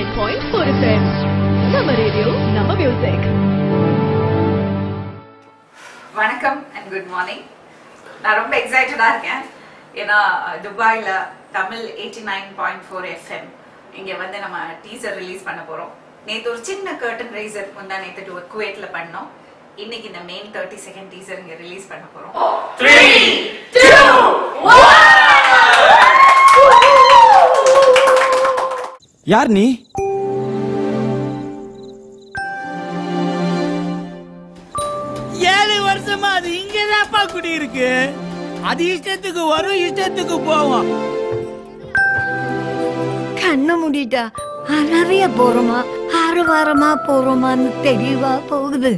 nine point four FM நம்ம radio நம்ம music வணக்கம் அண்ட் குட் மார்னிங் நான் ரொம்ப எக்ஸைட்டடா இருக்கேன் ஏன்னா துபாயில Tamil eighty nine point four FM இங்க வந்து நம்ம டீசர் ரிலீஸ் பண்ண போறோம் நேத்து ஒரு சின்ன கர்டன் ரைசர் முந்தா நேத்து டு குவைட்ல பண்ணோம் இன்னைக்கு இந்த மெயின் தேர்ட்டி செகண்ட் டீசர் இங்க ரிலீஸ் பண்ண போறோம் யார் நீ ஏழு வருஷமா அது இங்கதான்ப்பா குடி இருக்கு அது இஷ்டத்துக்கு வரும் இஷ்டத்துக்கு போவோம் கண்ணை மூடிட்டா அறவையா போறோமா ஆறு வாரமா போறோமான்னு தெளிவா போகுது